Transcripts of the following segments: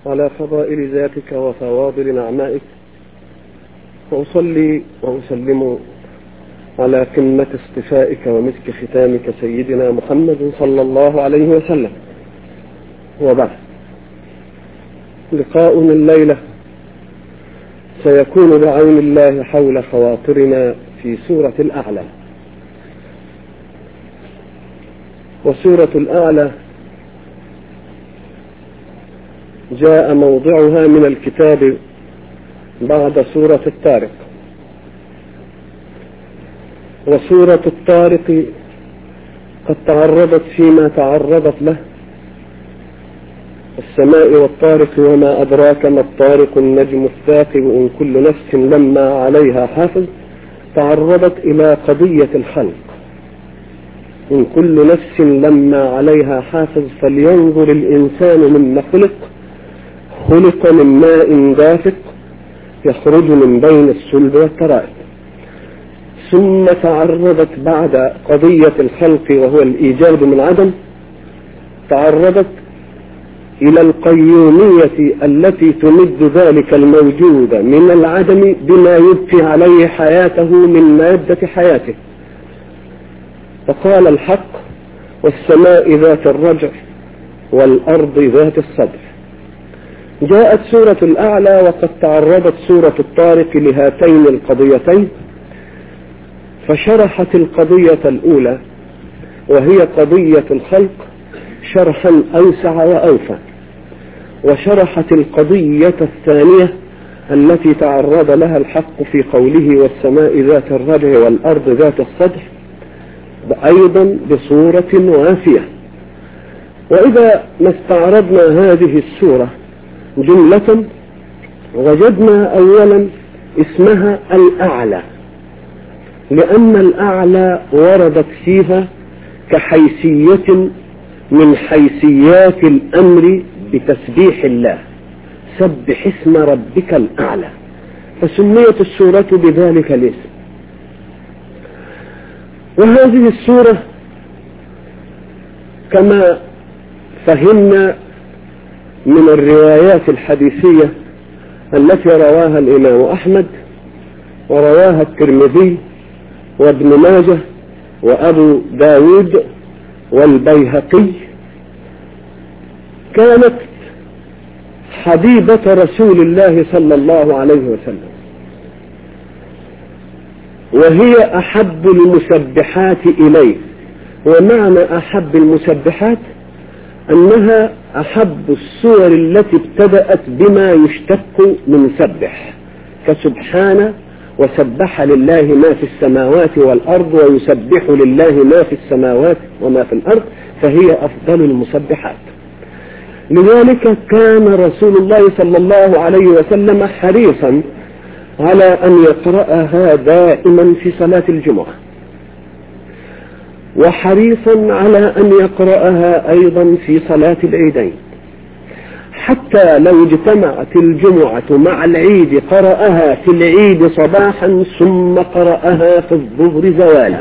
على فضائل ذاتك وفواضل نعمائك وأصلي وأسلم على قمة اصطفائك ومسك ختامك سيدنا محمد صلى الله عليه وسلم وبعد لقاؤنا الليلة سيكون بعون الله حول خواطرنا في سورة الأعلى وسورة الأعلى جاء موضعها من الكتاب بعد سورة الطارق وسورة الطارق قد تعرضت فيما تعرضت له السماء والطارق وما أدراك ما الطارق النجم الثاقب إن كل نفس لما عليها حافظ تعرضت إلى قضية الخلق إن كل نفس لما عليها حافظ فلينظر الإنسان مما خلق خلق من ماء دافق يخرج من بين الصلب والترائب ثم تعرضت بعد قضية الخلق وهو الإيجاد من عدم تعرضت إلى القيومية التي تمد ذلك الموجود من العدم بما يبقي عليه حياته من مادة حياته فقال الحق والسماء ذات الرجع والأرض ذات الصدر جاءت سورة الأعلى وقد تعرضت سورة الطارق لهاتين القضيتين فشرحت القضية الأولى وهي قضية الخلق شرحا أوسع وأوفى وشرحت القضية الثانية التي تعرض لها الحق في قوله والسماء ذات الرجع والأرض ذات الصدر أيضا بصورة وافية وإذا ما استعرضنا هذه السورة جملة وجدنا أولا اسمها الأعلى لأن الأعلى وردت فيها كحيثية من حيثيات الأمر بتسبيح الله سبح اسم ربك الأعلى فسميت السورة بذلك الاسم وهذه السورة كما فهمنا من الروايات الحديثية التي رواها الإمام أحمد ورواها الترمذي وابن ماجه وأبو داود والبيهقي كانت حبيبة رسول الله صلى الله عليه وسلم وهي أحب المسبحات إليه ومعنى أحب المسبحات أنها أحب السور التي ابتدأت بما يشتق من سبح كسبحان وسبح لله ما في السماوات والأرض ويسبح لله ما في السماوات وما في الأرض فهي أفضل المسبحات لذلك كان رسول الله صلى الله عليه وسلم حريصا على أن يقرأها دائما في صلاة الجمعة وحريصا على أن يقرأها أيضا في صلاة العيدين حتى لو اجتمعت الجمعة مع العيد قرأها في العيد صباحا ثم قرأها في الظهر زوالا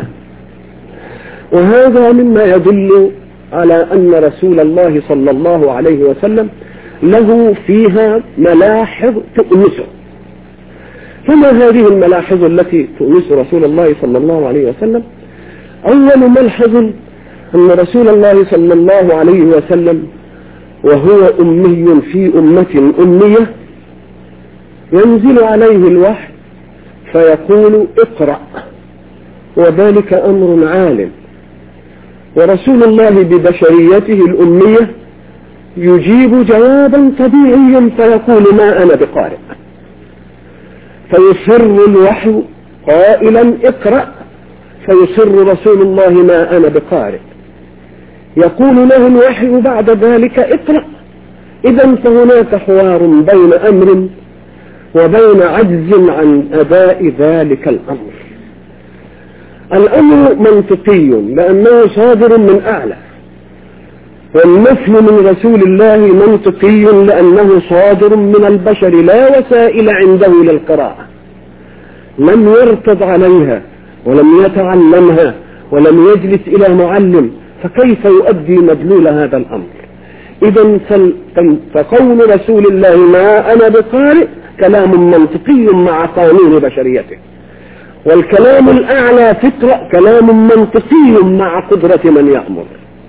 وهذا مما يدل على أن رسول الله صلى الله عليه وسلم له فيها ملاحظ تؤنسه فما هذه الملاحظ التي تؤنس رسول الله صلى الله عليه وسلم أول ملحظ أن رسول الله صلى الله عليه وسلم وهو أمي في أمة أمية ينزل عليه الوحي فيقول اقرأ وذلك أمر عالم ورسول الله ببشريته الأمية يجيب جوابا طبيعيا فيقول ما أنا بقارئ فيصر الوحي قائلا اقرأ فيصر رسول الله ما أنا بقارئ يقول له الوحي بعد ذلك اقرأ إذا فهناك حوار بين أمر وبين عجز عن أداء ذلك الأمر الأمر منطقي لأنه صادر من أعلى والنفي من رسول الله منطقي لأنه صادر من البشر لا وسائل عنده للقراءة لم يرتض عليها ولم يتعلمها ولم يجلس إلى معلم فكيف يؤدي مدلول هذا الأمر إذا فقول رسول الله ما أنا بقارئ كلام منطقي مع قانون بشريته والكلام الأعلى فكرة كلام منطقي مع قدرة من يأمر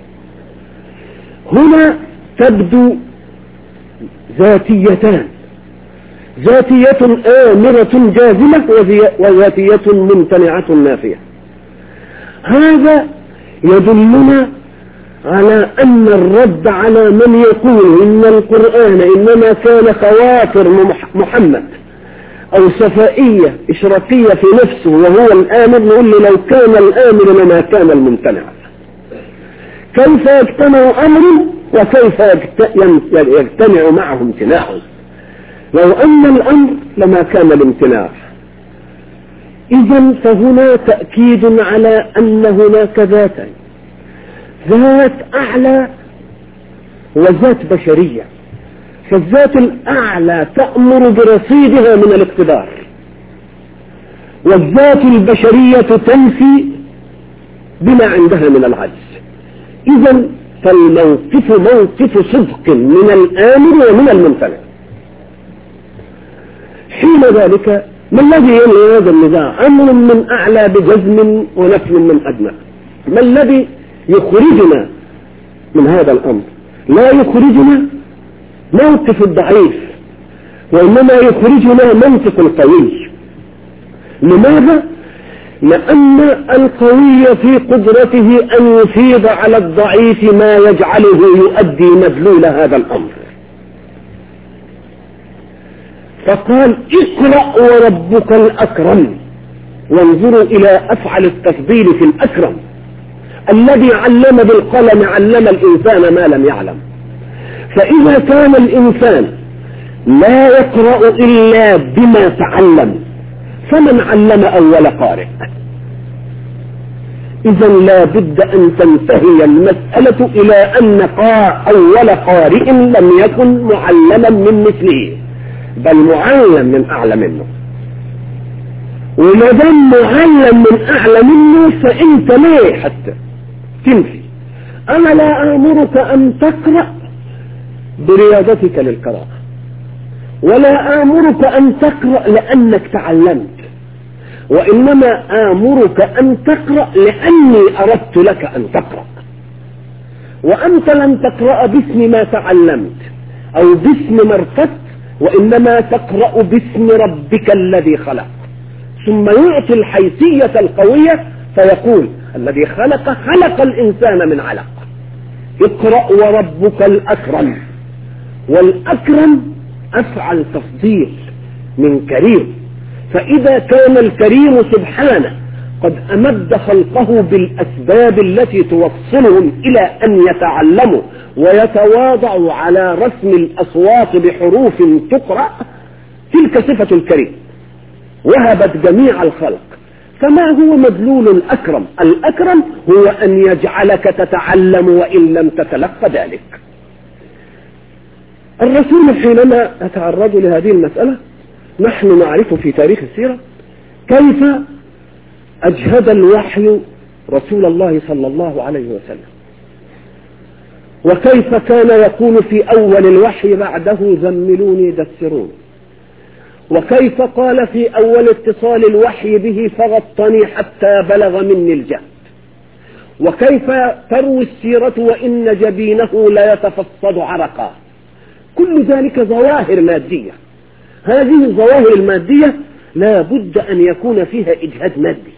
هنا تبدو ذاتيتان ذاتية آمرة جازمة وذاتية ممتنعة نافية هذا يدلنا على أن الرد على من يقول إن القرآن إنما كان خواطر محمد أو سفائية إشراقية في نفسه وهو الآمر نقول له لو كان الآمر لما كان الممتنع كيف يجتمع أمر وكيف يجتمع معه امتناع لو أن الأمر لما كان الامتناع إذا فهنا تأكيد على أن هناك ذاتا ذات أعلى وذات بشرية فالذات الأعلى تأمر برصيدها من الاقتدار والذات البشرية تنفي بما عندها من العجز إذا فالموقف موقف صدق من الآمر ومن الممتنع حين ذلك ما الذي ينهي هذا النزاع أمر من أعلى بجزم ونفي من أدنى ما الذي يخرجنا من هذا الأمر لا يخرجنا موقف الضعيف وإنما يخرجنا منطق القوي لماذا؟ لأن القوي في قدرته أن يفيض على الضعيف ما يجعله يؤدي مدلول هذا الأمر فقال اقرأ وربك الأكرم وانظروا إلى أفعل التفضيل في الأكرم الذي علم بالقلم علم الإنسان ما لم يعلم فإذا كان الإنسان لا يقرأ إلا بما تعلم فمن علم أول قارئ إذا لا بد أن تنتهي المسألة إلى أن أول قارئ لم يكن معلما من مثله بل معلم من أعلى منه وما دام معلم من أعلى منه فأنت ليه حتى تنفي أنا لا آمرك أن تقرأ برياضتك للقراءة ولا آمرك أن تقرأ لأنك تعلمت وإنما آمرك أن تقرأ لأني أردت لك أن تقرأ وأنت لم تقرأ باسم ما تعلمت أو باسم ما ارتدت وإنما تقرأ باسم ربك الذي خلق ثم يعطي الحيثية القوية فيقول الذي خلق خلق الإنسان من علق اقرأ وربك الأكرم والأكرم أفعل تفضيل من كريم فإذا كان الكريم سبحانه قد أمد خلقه بالأسباب التي توصلهم إلى أن يتعلموا ويتواضعوا على رسم الأصوات بحروف تقرأ تلك صفة الكريم وهبت جميع الخلق فما هو مدلول الأكرم الأكرم هو أن يجعلك تتعلم وإن لم تتلق ذلك الرسول حينما أتعرض لهذه المسألة نحن نعرف في تاريخ السيرة كيف أجهد الوحي رسول الله صلى الله عليه وسلم وكيف كان يقول في أول الوحي بعده زملوني دسروني وكيف قال في أول اتصال الوحي به فغطني حتى بلغ مني الجهد وكيف تروي السيرة وإن جبينه لا يتفصد عرقا كل ذلك ظواهر مادية هذه الظواهر المادية لا بد أن يكون فيها إجهاد مادي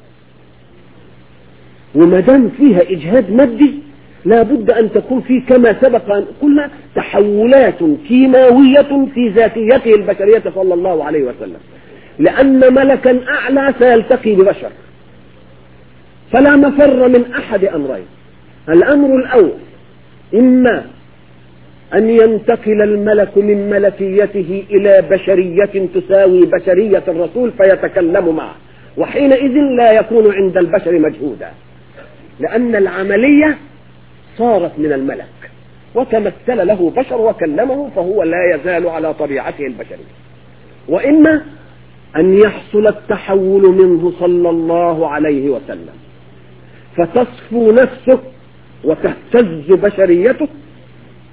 وما دام فيها إجهاد مادي لا بد أن تكون فيه كما سبق أن قلنا تحولات كيماوية في ذاتيته البشرية صلى الله عليه وسلم لأن ملكا أعلى سيلتقي ببشر فلا مفر من أحد أمرين الأمر الأول إما أن ينتقل الملك من ملكيته إلى بشرية تساوي بشرية الرسول فيتكلم معه وحينئذ لا يكون عند البشر مجهودا لأن العملية صارت من الملك وتمثل له بشر وكلمه فهو لا يزال على طبيعته البشرية وإما أن يحصل التحول منه صلى الله عليه وسلم فتصفو نفسه وتهتز بشريته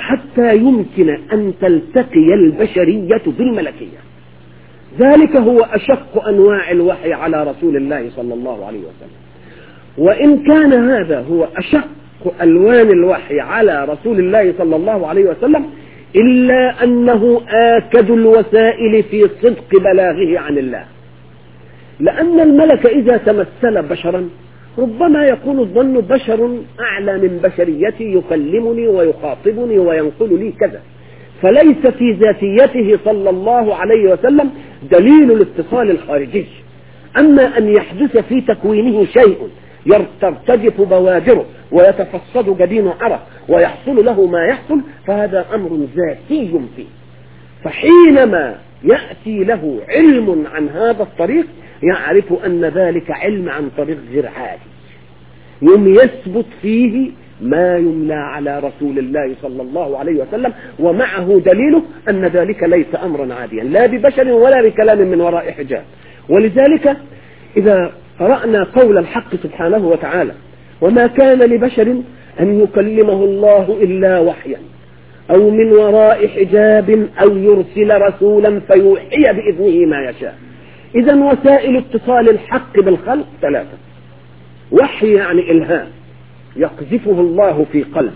حتى يمكن أن تلتقي البشرية بالملكية ذلك هو أشق أنواع الوحي على رسول الله صلى الله عليه وسلم وإن كان هذا هو أشق ألوان الوحي على رسول الله صلى الله عليه وسلم إلا أنه آكد الوسائل في صدق بلاغه عن الله لأن الملك إذا تمثل بشرا ربما يكون الظن بشر أعلى من بشريتي يكلمني ويخاطبني وينقل لي كذا فليس في ذاتيته صلى الله عليه وسلم دليل الاتصال الخارجي أما أن يحدث في تكوينه شيء ترتجف بوادره ويتفصد جبين عرق ويحصل له ما يحصل فهذا أمر ذاتي فيه فحينما يأتي له علم عن هذا الطريق يعرف أن ذلك علم عن طريق غير عادي يوم يثبت فيه ما يملى على رسول الله صلى الله عليه وسلم ومعه دليله أن ذلك ليس أمرا عاديا لا ببشر ولا بكلام من وراء حجاب ولذلك إذا قرأنا قول الحق سبحانه وتعالى وما كان لبشر أن يكلمه الله إلا وحيا أو من وراء حجاب أو يرسل رسولا فيوحي بإذنه ما يشاء إذا وسائل اتصال الحق بالخلق ثلاثة وحي يعني إلهام يقذفه الله في قلبه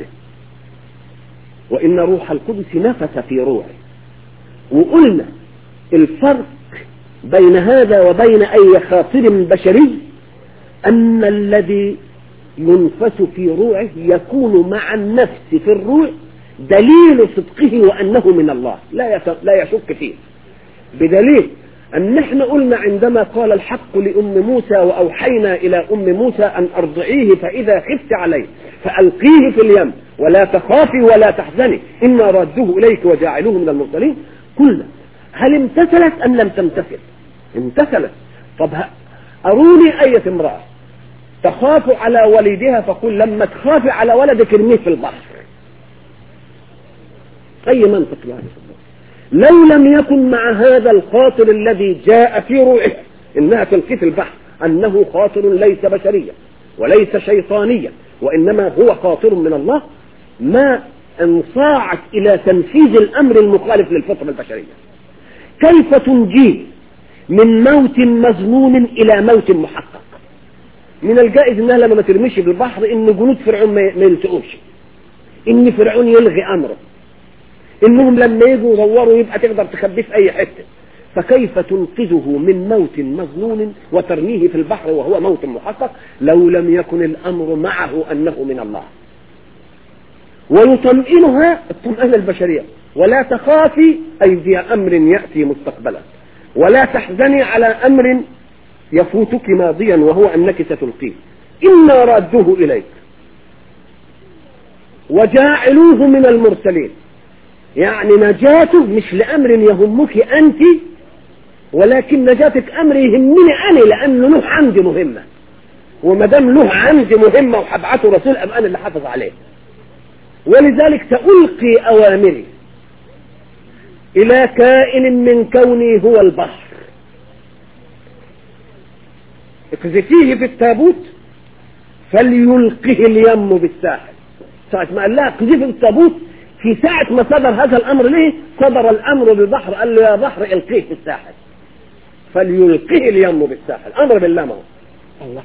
وإن روح القدس نفث في روحه وقلنا الفرق بين هذا وبين أي خاطر بشري أن الذي ينفس في روعه يكون مع النفس في الروع دليل صدقه وأنه من الله لا لا يشك فيه بدليل أن احنا قلنا عندما قال الحق لأم موسى وأوحينا إلى أم موسى أن أرضعيه فإذا خفت عليه فألقيه في اليم ولا تخافي ولا تحزني إنا رادوه إليك وجاعلوه من المرسلين قلنا هل امتثلت أم لم تمتثل امتثلت طب أروني أية امرأة تخاف على وليدها فقل لما تخافي على ولدك ارميه في البحر أي منطق يعني لو لم يكن مع هذا الخاطر الذي جاء في روعه إنها تلقي في البحر أنه خاطر ليس بشريا وليس شيطانيا وإنما هو خاطر من الله ما انصاعت إلى تنفيذ الأمر المخالف للفطرة البشرية كيف تنجيه من موت مظنون إلى موت محقق من الجائز انها لما ما ترميش في البحر ان جنود فرعون ما يلتقوش ان فرعون يلغي امره انهم لما يجوا يدوروا يبقى تقدر تخبيه في اي حته فكيف تنقذه من موت مظنون وترميه في البحر وهو موت محقق لو لم يكن الامر معه انه من الله ويطمئنها الطمأنة البشرية ولا تخافي أي في أمر يأتي مستقبلا ولا تحزني على أمر يفوتك ماضيا وهو أنك ستلقيه إنا رادوه إليك وجاعلوه من المرسلين يعني نجاته مش لأمر يهمك أنت ولكن نجاتك أمر يهمني أنا لأنه له عندي مهمة وما دام له عندي مهمة وحبعته رسول أم أنا اللي حافظ عليه ولذلك سألقي أوامري إلى كائن من كوني هو البحر اقذفيه في التابوت فليلقه اليم بالساحل ساعة ما قال لها اقذفي في التابوت في ساعة ما صدر هذا الأمر ليه صدر الأمر بالبحر قال له يا بحر القيه في الساحل فليلقه اليم بالساحل أمر بالله ما هو الله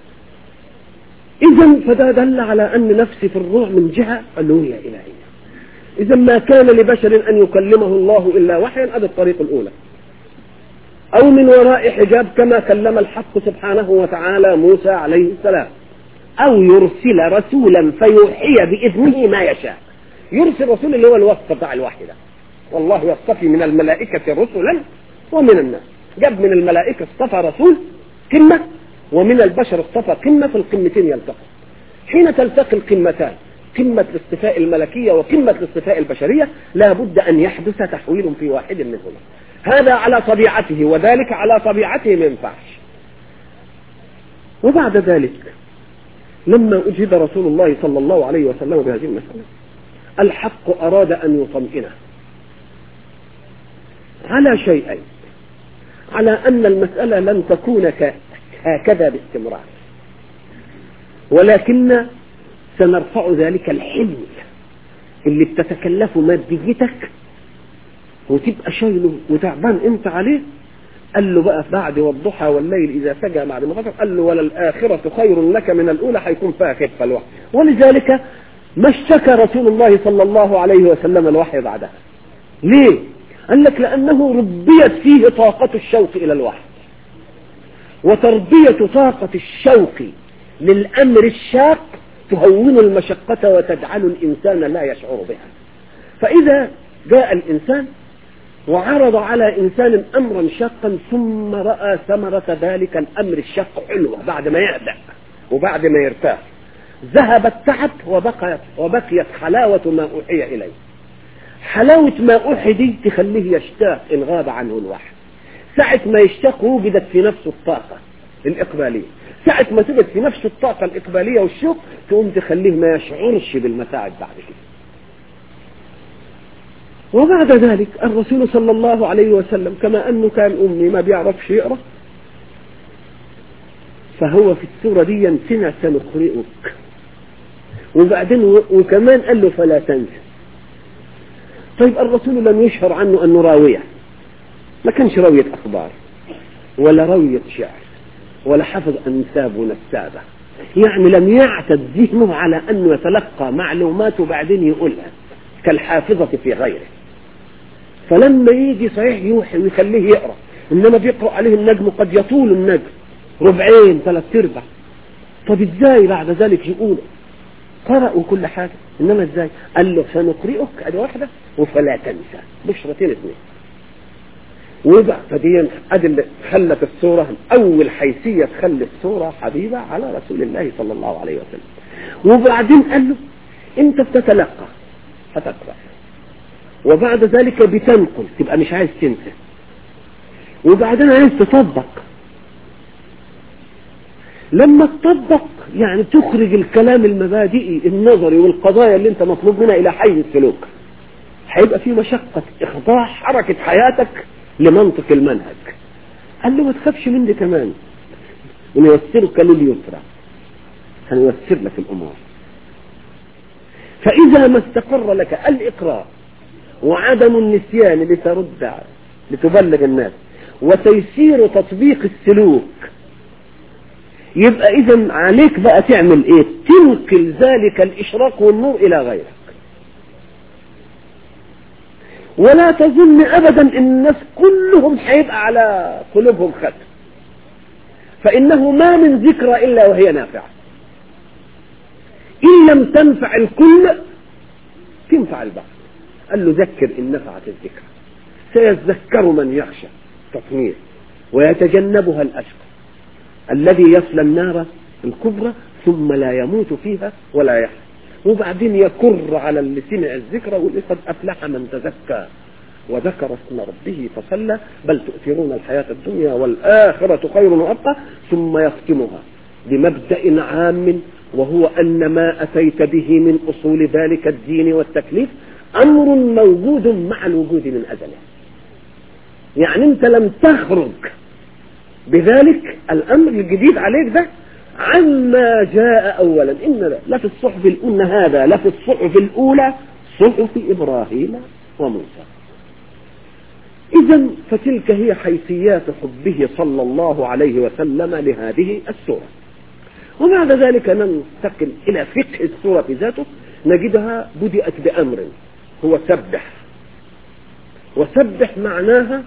إذا فده دل على أن نفسي في الروح من جهة ألوهية إلهية إذا ما كان لبشر أن يكلمه الله إلا وحيا هذه الطريق الأولى أو من وراء حجاب كما كلم الحق سبحانه وتعالى موسى عليه السلام أو يرسل رسولا فيوحي بإذنه ما يشاء يرسل رسول اللي هو الوصف بتاع الوحي ده والله يصطفي من الملائكة رسلا ومن الناس جاب من الملائكة اصطفى رسول قمة ومن البشر اصطفى قمة في القمتين يلتقي حين تلتقي القمتان قمة الاصطفاء الملكية وقمة الاصطفاء البشرية لا بد أن يحدث تحويل في واحد منهما هذا على طبيعته وذلك على طبيعته ما ينفعش وبعد ذلك لما أجيب رسول الله صلى الله عليه وسلم بهذه المسألة الحق أراد أن يطمئنه على شيئين على أن المسألة لن تكون هكذا باستمرار ولكن سنرفع ذلك الحمل اللي بتتكلفه ماديتك وتبقى شايله وتعبان انت عليه قال له بقى بعد والضحى والليل اذا سجى بعد ما غفر قال له وللاخره خير لك من الاولى هيكون فيها خفه الوحي ولذلك ما اشتكى رسول الله صلى الله عليه وسلم الوحي بعدها ليه قال لك لانه ربيت فيه طاقه الشوق الى الوحي وتربيه طاقه الشوق للامر الشاق تهون المشقه وتجعل الانسان لا يشعر بها فاذا جاء الانسان وعرض على إنسان أمرا شاقا ثم رأى ثمرة ذلك الأمر الشاق حلوة بعد ما يهدأ وبعد ما يرتاح ذهب التعب وبقيت وبقيت حلاوة ما أوحي إليه حلاوة ما أوحي دي تخليه يشتاق إن غاب عنه الوحي ساعة ما يشتاق وجدت في نفسه الطاقة الإقبالية ساعة ما تجد في نفسه الطاقة الإقبالية والشوق تقوم تخليه ما يشعرش بالمتاعب بعد كده وبعد ذلك الرسول صلى الله عليه وسلم كما أنه كان أمي ما بيعرفش يقرأ فهو في السورة دي سمع سنقرئك وبعدين وكمان قال له فلا تنسى طيب الرسول لم يشهر عنه أنه راوية ما كانش راوية أخبار ولا راوية شعر ولا حفظ أنساب ونسابة يعني لم يعتد ذهنه على أنه يتلقى معلومات وبعدين يقولها كالحافظة في غيره فلما يجي صحيح يوحي ويخليه يقرأ إنما بيقرأ عليه النجم قد يطول النجم ربعين ثلاث ارباع طب ازاي بعد ذلك يقول قرأوا كل حاجة إنما ازاي قال له سنقرئك ادي واحدة وفلا تنسى بشرتين اثنين وبقى فدي ادي اللي خلت الصورة أول حيثية تخلي الصورة حبيبة على رسول الله صلى الله عليه وسلم وبعدين قال له أنت بتتلقى هتقرأ وبعد ذلك بتنقل تبقى مش عايز تنسى وبعدين عايز تطبق لما تطبق يعني تخرج الكلام المبادئي النظري والقضايا اللي انت مطلوب منها الى حيز السلوك هيبقى في مشقة اخضاع حركة حياتك لمنطق المنهج قال له ما تخافش مني كمان ونيسرك لليسرى هنيسر لك الامور فاذا ما استقر لك الاقرار وعدم النسيان لترد لتبلغ الناس وتيسير تطبيق السلوك يبقى اذا عليك بقى تعمل ايه تنقل ذلك الاشراق والنور الى غيرك ولا تظن ابدا ان الناس كلهم هيبقى على قلوبهم ختم فانه ما من ذكرى الا وهي نافعه ان لم تنفع الكل تنفع البعض قال له ذكر ان نفعت الذكرى سيذكر من يخشى تطمير ويتجنبها الاشقى الذي يصلى النار الكبرى ثم لا يموت فيها ولا يحيا وبعدين يكر على اللي سمع الذكرى واللي قد افلح من تزكى وذكر اسم ربه فصلى بل تؤثرون الحياة الدنيا والآخرة خير وأبقى ثم يختمها بمبدأ عام وهو أن ما أتيت به من أصول ذلك الدين والتكليف أمر موجود مع الوجود من أزله يعني أنت لم تخرج بذلك الأمر الجديد عليك ده عما جاء أولا إن لا في الصحف الأولى هذا لا في الصحف الأولى صحف إبراهيم وموسى إذا فتلك هي حيثيات حبه صلى الله عليه وسلم لهذه السورة وبعد ذلك ننتقل إلى فقه السورة ذاته نجدها بدأت بأمر هو سبح وسبح معناها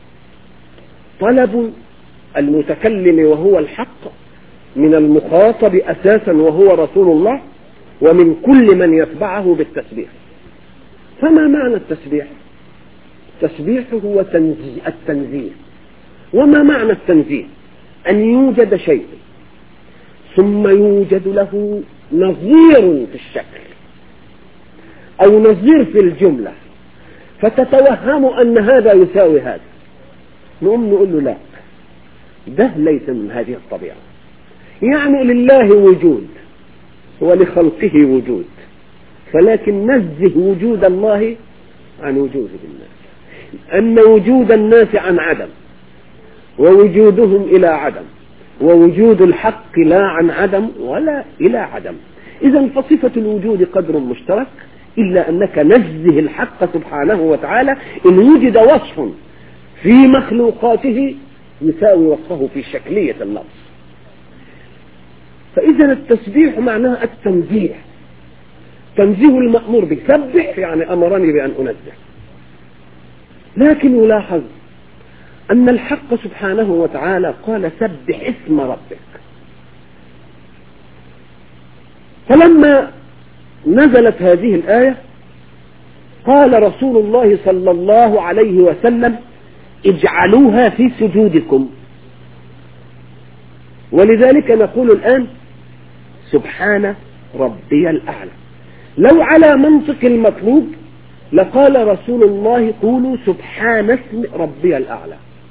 طلب المتكلم وهو الحق من المخاطب أساسا وهو رسول الله ومن كل من يتبعه بالتسبيح فما معنى التسبيح التسبيح هو تنزيه التنزيه وما معنى التنزيه أن يوجد شيء ثم يوجد له نظير في الشكل أو نظير في الجملة فتتوهم أن هذا يساوي هذا نقوم نقول له لا ده ليس من هذه الطبيعة يعني لله وجود ولخلقه وجود فلكن نزه وجود الله عن وجود الناس أن وجود الناس عن عدم ووجودهم إلى عدم ووجود الحق لا عن عدم ولا إلى عدم إذا فصفة الوجود قدر مشترك إلا أنك نزه الحق سبحانه وتعالى إن وجد وصف في مخلوقاته يساوي وصفه في شكلية اللفظ فإذا التسبيح معناه التنزيه تنزيه المأمور به سبح يعني أمرني بأن أنزه لكن يلاحظ أن الحق سبحانه وتعالى قال سبح اسم ربك فلما نزلت هذه الآية قال رسول الله صلى الله عليه وسلم اجعلوها في سجودكم ولذلك نقول الآن سبحان ربي الأعلى لو على منطق المطلوب لقال رسول الله قولوا سبحان اسم ربي الأعلى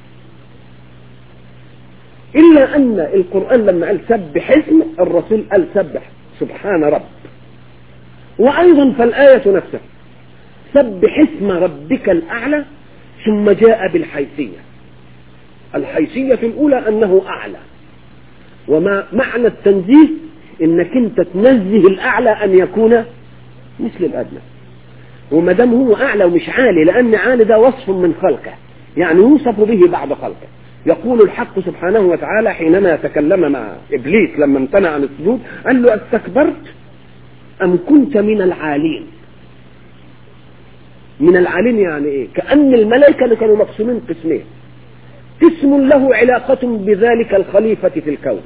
إلا أن القرآن لما قال سبح اسم الرسول قال سبح سبحان رب وأيضا فالآية نفسها سبح اسم ربك الأعلى ثم جاء بالحيثية الحيثية في الأولى أنه أعلى وما معنى التنزيه انك انت تنزه الاعلى ان يكون مثل الادنى وما دام هو اعلى ومش عالي لان عالي ده وصف من خلقه يعني يوصف به بعد خلقه يقول الحق سبحانه وتعالى حينما تكلم مع ابليس لما امتنع عن السجود قال له استكبرت ام كنت من العالين من العالين يعني ايه كأن الملائكة اللي كانوا مقسومين قسمين قسم له علاقة بذلك الخليفة في الكون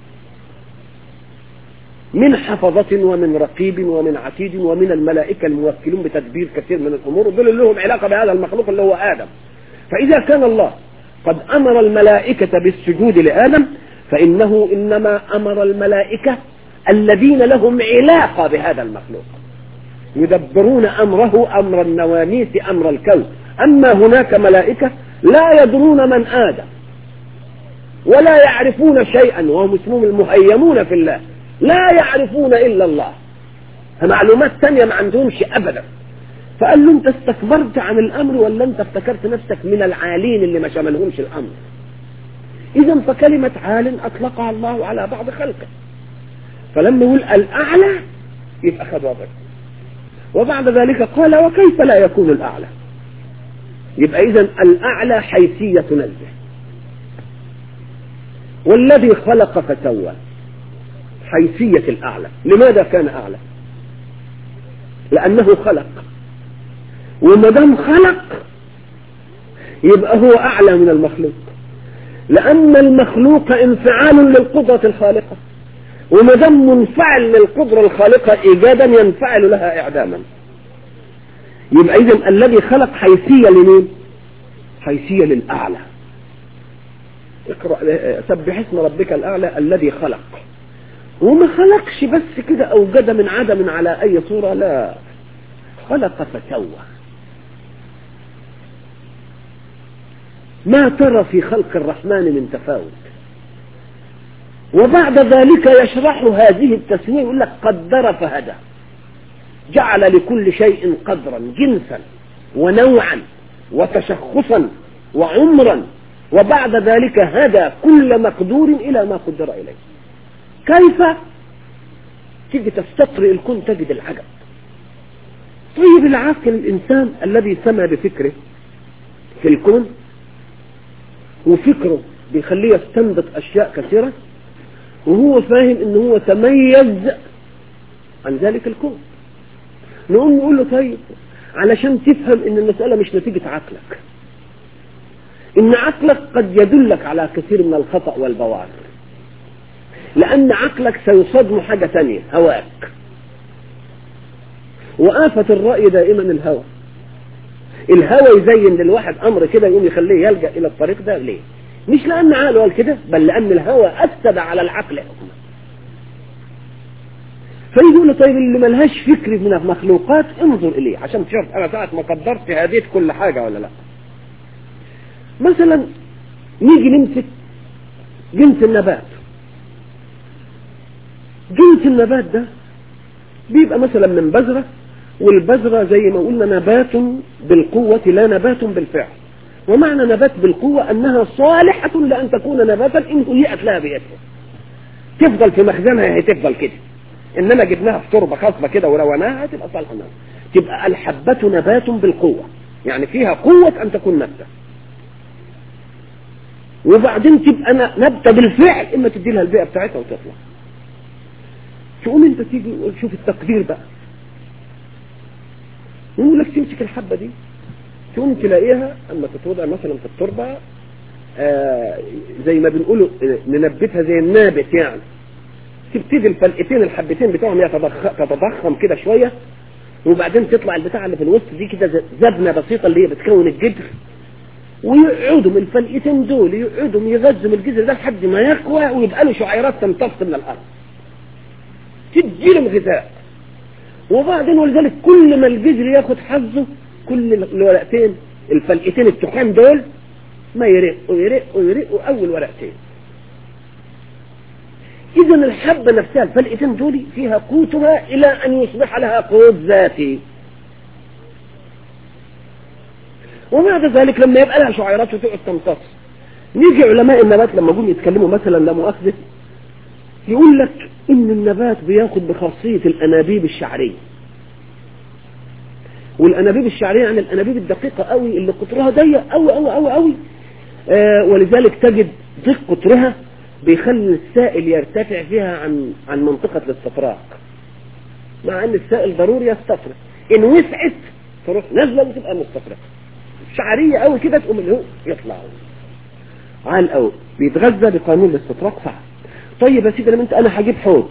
من حفظة ومن رقيب ومن عتيد ومن الملائكة الموكلون بتدبير كثير من الأمور دول لهم علاقة بهذا المخلوق اللي هو آدم فإذا كان الله قد أمر الملائكة بالسجود لآدم فإنه إنما أمر الملائكة الذين لهم علاقة بهذا المخلوق يدبرون أمره أمر النواميس أمر الكون أما هناك ملائكة لا يدرون من آدم ولا يعرفون شيئا وهم اسمهم المهيمون في الله لا يعرفون إلا الله فمعلومات تانية ما عندهمش أبدا فقال له انت استكبرت عن الأمر ولا انت افتكرت نفسك من العالين اللي ما شملهمش الأمر إذا فكلمة عال أطلقها الله على بعض خلقه فلما يقول الأعلى يبقى خد وضعه وبعد ذلك قال وكيف لا يكون الأعلى يبقى إذا الأعلى حيثية نزه والذي خلق فسوى حيثية الأعلى لماذا كان أعلى لأنه خلق وما دام خلق يبقى هو أعلى من المخلوق لأن المخلوق انفعال للقدرة الخالقة وما دام منفعل للقدرة الخالقة إيجادا ينفعل لها إعداما يبقى إذا الذي خلق حيثية لمين؟ حيثية للأعلى اقرأ سبح اسم ربك الأعلى الذي خلق وما خلقش بس كده أوجد من عدم على أي صورة لا خلق فسوى ما ترى في خلق الرحمن من تفاوت وبعد ذلك يشرح هذه التسوية يقول لك قدر فهدى جعل لكل شيء قدرا جنسا ونوعا وتشخصا وعمرا وبعد ذلك هدى كل مقدور إلى ما قدر إليه كيف تيجي تستطرئ الكون تجد العجب طيب العاقل الإنسان الذي سمى بفكره في الكون وفكره بيخليه يستنبط أشياء كثيرة وهو فاهم ان هو تميز عن ذلك الكون نقوم نقول له طيب علشان تفهم ان المسألة مش نتيجة عقلك ان عقلك قد يدلك على كثير من الخطأ والبوار لان عقلك سيصادم حاجة تانية هواك وآفة الرأي دائما الهوى الهوى يزين للواحد امر كده يقوم يخليه يلجأ الى الطريق ده ليه مش لأن عقله قال كده بل لأن الهوى أفسد على العقل حكمه فيقول له طيب اللي ملهاش فكر من المخلوقات انظر إليه عشان تشوف أنا ساعة ما قدرت هديت كل حاجة ولا لا مثلا نيجي نمسك جنس النبات جنس النبات ده بيبقى مثلا من بذرة والبذرة زي ما قلنا نبات بالقوة لا نبات بالفعل ومعنى نبات بالقوة أنها صالحة لأن تكون نباتا إن هيئت لها بيئتها تفضل في مخزنها هي تفضل كده إنما جبناها في تربة خصبة كده ورويناها هتبقى صالحة نبات تبقى الحبة نبات بالقوة يعني فيها قوة أن تكون نبتة وبعدين تبقى نبتة بالفعل إما تدي لها البيئة بتاعتها وتطلع تقوم انت تيجي شوف التقدير بقى يقول لك تمسك الحبة دي تقوم تلاقيها اما تتوضع مثلا في التربة آه زي ما بنقوله ننبتها زي النابت يعني تبتدي الفلقتين الحبتين بتوعهم تتضخم كده شوية وبعدين تطلع البتاع اللي في الوسط دي كده زبنة بسيطة اللي هي بتكون الجدر ويقعدوا من الفلقتين دول يقعدوا يغذوا الجذر ده لحد ما يقوى ويبقى له شعيرات تمتص من الارض تدي له غذاء وبعدين ولذلك كل ما الجذر ياخد حظه كل الورقتين الفلقتين التخان دول ما يرقوا يرقوا يرقوا اول ورقتين اذا الحبه نفسها الفلقتين دول فيها قوتها الى ان يصبح لها قوت ذاتي وبعد ذلك لما يبقى لها شعيرات وتقعد تمتص نيجي علماء النبات لما جم يتكلموا مثلا لا مؤاخذه يقول لك ان النبات بياخد بخاصيه الانابيب الشعريه والانابيب الشعريه يعني الانابيب الدقيقه قوي اللي قطرها ضيق قوي قوي قوي قوي آه ولذلك تجد ضيق قطرها بيخلي السائل يرتفع فيها عن عن منطقه الاستفراغ مع ان السائل ضروري يستفرغ ان وسعت تروح نازله وتبقى مستفرغه شعريه قوي كده تقوم اللي هو يطلع عال قوي بيتغذى بقانون الاستفراغ صعب طيب يا سيدي لما انت انا هجيب حوض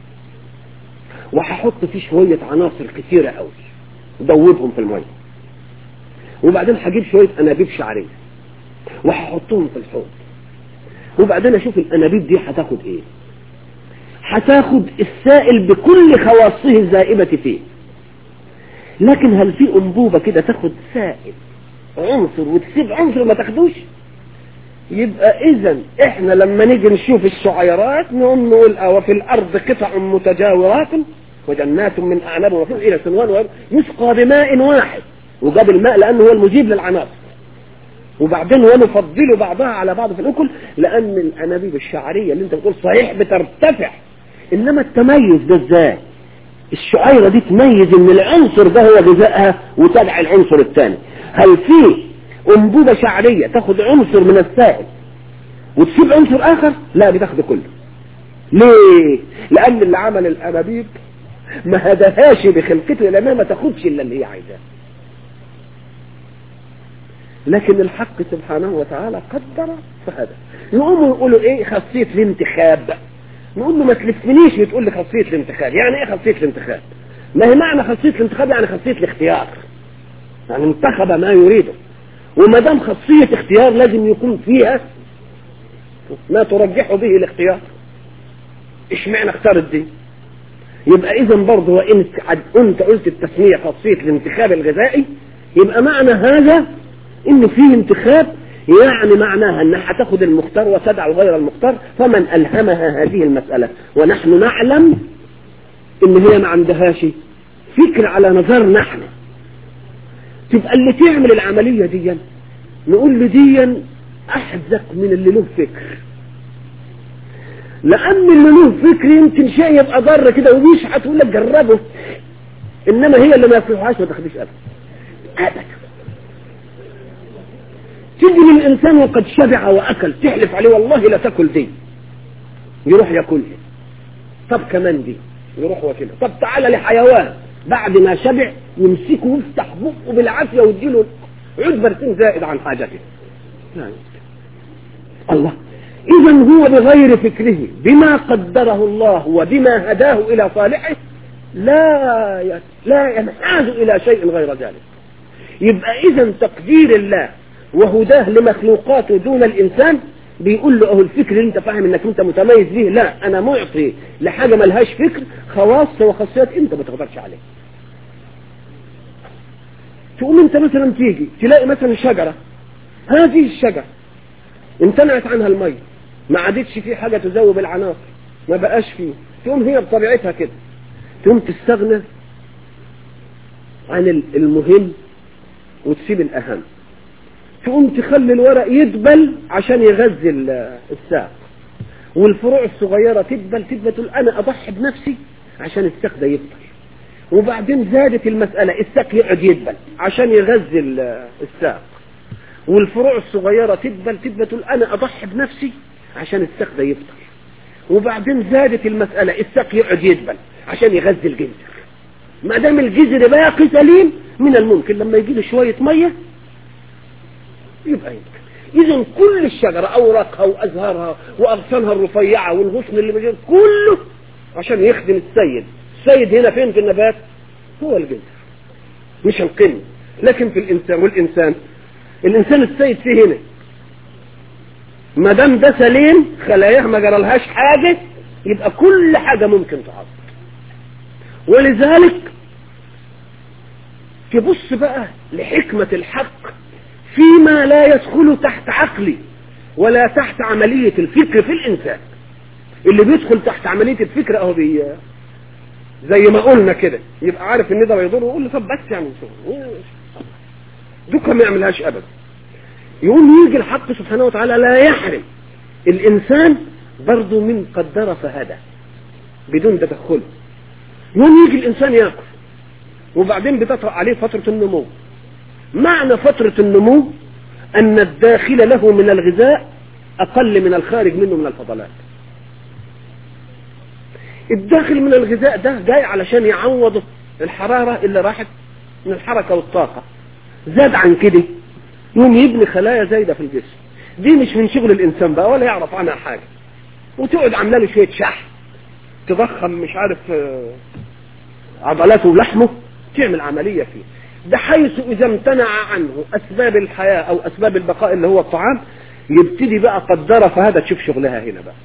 وهحط فيه شويه عناصر كثيره قوي دوبهم في الميه وبعدين هجيب شويه انابيب شعريه وهحطهم في الحوض وبعدين اشوف الانابيب دي هتاخد ايه هتاخد السائل بكل خواصه الزائبه فيه لكن هل في انبوبه كده تاخد سائل عنصر وتسيب عنصر ما تاخدوش يبقى اذا احنا لما نيجي نشوف الشعيرات نقوم نقول اه وفي الارض قطع متجاورات وجنات من اعناب وفوق الى سنوان يسقى بماء واحد وجاب الماء لانه هو المجيب للعناصر وبعدين ونفضل بعضها على بعض في الاكل لان الانابيب الشعريه اللي انت بتقول صحيح بترتفع انما التميز ده ازاي الشعيره دي تميز ان العنصر ده هو غذائها وتدعي العنصر الثاني هل في انبوبه شعريه تاخد عنصر من السائل وتسيب عنصر اخر لا بتاخده كله ليه لان اللي عمل الانابيب ما هدهاش بخلقته لانها ما تاخدش الا اللي هي عايزاه لكن الحق سبحانه وتعالى قدر فهذا يقوموا يقولوا ايه خاصيه الانتخاب نقول له ما تلفنيش وتقول لي خاصيه الانتخاب يعني ايه خاصيه الانتخاب ما هي معنى خاصيه الانتخاب يعني خاصيه الاختيار يعني انتخب ما يريده وما دام خاصيه اختيار لازم يكون فيها ما ترجحه به الاختيار اشمعنى اختارت دي يبقى اذا برضه وان انت قلت التسميه خاصيه الانتخاب الغذائي يبقى معنى هذا ان فيه انتخاب يعني معناها انها هتاخد المختار وتدع غير المختار فمن الهمها هذه المساله ونحن نعلم ان هي ما عندهاش فكر على نظرنا احنا تبقى اللي تعمل العمليه دي نقول له دي احزق من اللي له فكر لان اللي له فكر يمكن شيء يبقى ضر كده ويشحت ويقول لك جربه انما هي اللي ما يصلحهاش ما تاخديش ابدا ابدا تيجي للإنسان وقد شبع وأكل تحلف عليه والله لا تاكل دي يروح ياكلها طب كمان دي يروح واكلها طب تعالى لحيوان بعد ما شبع يمسكه ويفتح بقه بالعافية ويديله عود برسيم زائد عن حاجته لا الله إذا هو بغير فكره بما قدره الله وبما هداه إلى صالحه لا لا ينحاز إلى شيء غير ذلك يبقى إذا تقدير الله وهداه لمخلوقاته دون الإنسان بيقول له اهو الفكر اللي انت فاهم انك انت متميز به لا انا معطي لحاجة ملهاش فكر خواص وخاصيات انت ما تقدرش عليه تقوم انت مثلا تيجي تلاقي مثلا شجرة هذه الشجرة امتنعت عنها المية ما عادتش فيه حاجة تذوب العناصر ما بقاش فيه تقوم هي بطبيعتها كده تقوم تستغنى عن المهم وتسيب الأهم تقوم تخلي الورق يدبل عشان يغذي الساق والفروع الصغيرة تدبل تدبل تقول أنا أضحي بنفسي عشان الساق ده يفضل وبعدين زادت المسألة الساق يقعد يدبل عشان يغذي ال- الساق والفروع الصغيرة تدبل تدبل تقول أنا أضحي بنفسي عشان الساق ده يفطر وبعدين زادت المسألة الساق يقعد يدبل عشان يغذي الجذر ما دام الجذر باقي سليم من الممكن لما يجي له شوية مية يبقى يمكن إذا كل الشجرة أوراقها وأزهارها وأغصانها الرفيعة والغصن اللي بجد كله عشان يخدم السيد السيد هنا فين في النبات هو الجذر مش القمة لكن في الإنسان والإنسان الإنسان السيد فيه هنا ما دام ده سليم خلاياه ما جرالهاش حاجة يبقى كل حاجة ممكن تعض ولذلك تبص بقى لحكمة الحق فيما لا يدخل تحت عقلي ولا تحت عملية الفكر في الإنسان اللي بيدخل تحت عملية الفكر أهو بي زي ما قلنا كده يبقى عارف ان ده بيضره ويقول له طب بس يعني دوكا ما يعملهاش ابدا يقوم يجي الحق سبحانه وتعالى لا يحرم الانسان برضه من قدر فهدى بدون تدخله يوم يجي الانسان ياكل وبعدين بتطرأ عليه فترة النمو معنى فترة النمو ان الداخل له من الغذاء اقل من الخارج منه من الفضلات الداخل من الغذاء ده جاي علشان يعوض الحرارة اللي راحت من الحركة والطاقة زاد عن كده يوم يبني خلايا زايدة في الجسم دي مش من شغل الإنسان بقى ولا يعرف عنها حاجة وتقعد عامله له شوية شحم تضخم مش عارف آه، عضلاته ولحمه تعمل عملية فيه بحيث إذا امتنع عنه أسباب الحياة أو أسباب البقاء اللي هو الطعام يبتدي بقى قدرة فهذا تشوف شغلها هنا بقى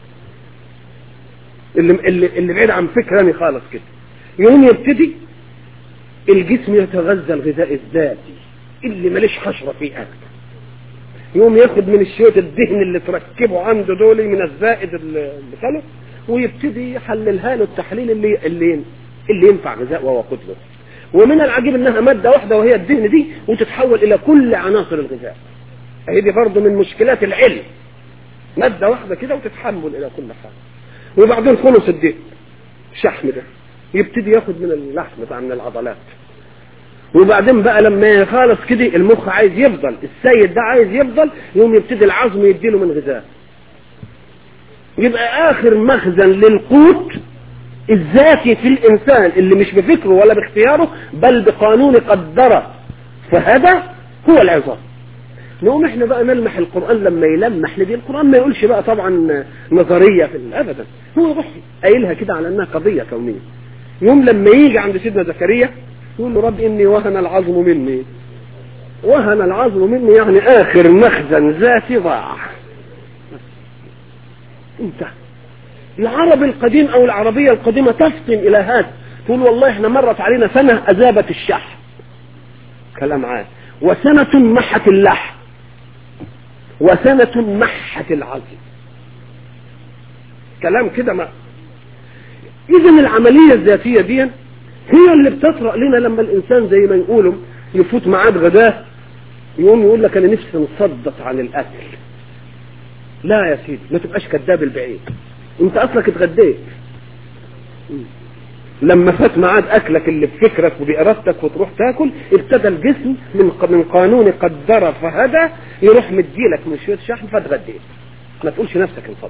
اللي اللي اللي بعيد عن فكراني خالص كده يوم يبتدي الجسم يتغذى الغذاء الذاتي اللي ماليش حشره فيه اكل يوم ياخد من الشوية الدهن اللي تركبه عنده دول من الزائد اللي اللي كله ويبتدي يحللها له التحليل اللي اللي اللي ينفع غذاء وهو له ومن العجيب انها ماده واحده وهي الدهن دي وتتحول الى كل عناصر الغذاء هي دي برضه من مشكلات العلم ماده واحده كده وتتحمل الى كل حاجه وبعدين خلص الدهن الشحم ده يبتدي ياخد من اللحم بتاع من العضلات وبعدين بقى لما يخلص كده المخ عايز يفضل السيد ده عايز يفضل يوم يبتدي العظم يديله من غذاء يبقى اخر مخزن للقوت الذاتي في الانسان اللي مش بفكره ولا باختياره بل بقانون قدره فهذا هو العظام نقوم احنا بقى نلمح القرآن لما يلمح لدي القرآن ما يقولش بقى طبعا نظرية في ابدا هو يروح قايلها كده على انها قضية كونية يوم لما يجي عند سيدنا زكريا يقول له رب اني وهن العظم مني وهن العظم مني يعني اخر مخزن ذاتي ضاع انت العرب القديم او العربية القديمة تفطن الى هذا تقول والله احنا مرت علينا سنة اذابت الشح كلام عاد وسنة محت اللحم وسنة محت العظم كلام كده ما اذا العملية الذاتية دي هي اللي بتطرأ لنا لما الانسان زي ما يقولوا يفوت ميعاد غداه يقوم يقول لك انا نفسي نصدق عن الاكل لا يا سيدي ما تبقاش كذاب البعيد انت اصلك اتغديت لما فات ميعاد اكلك اللي بفكرك وبارادتك وتروح تاكل ابتدى الجسم من من قانون قدر فهدى يروح مديلك من شويه شحم فاتغديت ما تقولش نفسك انصدق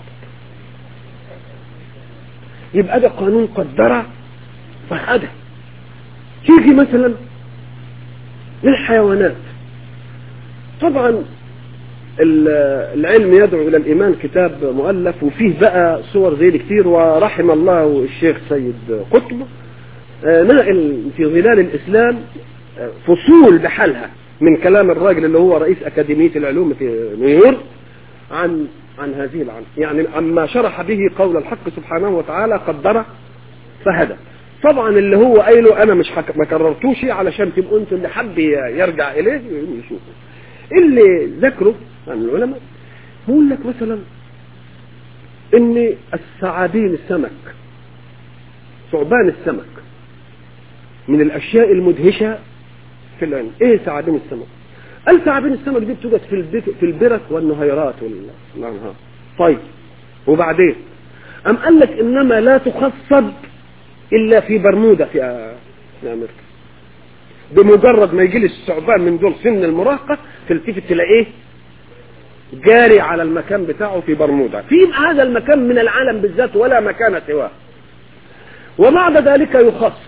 يبقى ده قانون قدر فهدى تيجي مثلا للحيوانات طبعا العلم يدعو الى الايمان كتاب مؤلف وفيه بقى صور زي دي كتير ورحم الله الشيخ سيد قطب نقل في ظلال الاسلام فصول بحالها من كلام الراجل اللي هو رئيس اكاديميه العلوم في نيويورك عن عن هذه العلم يعني اما شرح به قول الحق سبحانه وتعالى قدر فهدى طبعا اللي هو قايله انا مش حك... ما كررتوش علشان تبقوا انتوا اللي حب يرجع اليه يشوفوا اللي ذكره عن العلماء بيقول لك مثلا ان الثعابين السمك ثعبان السمك من الاشياء المدهشه في العلم ايه ثعابين السمك قال ثعابين السمك دي بتوجد في البك في البرك والنهيرات والانهار طيب وبعدين ام قال لك انما لا تخصب الا في برمودا في في امريكا بمجرد ما يجي لي الثعبان من دول سن المراهقه تلتفت تلاقيه جاري على المكان بتاعه في برمودا في هذا المكان من العالم بالذات ولا مكان سواه وبعد ذلك يخصب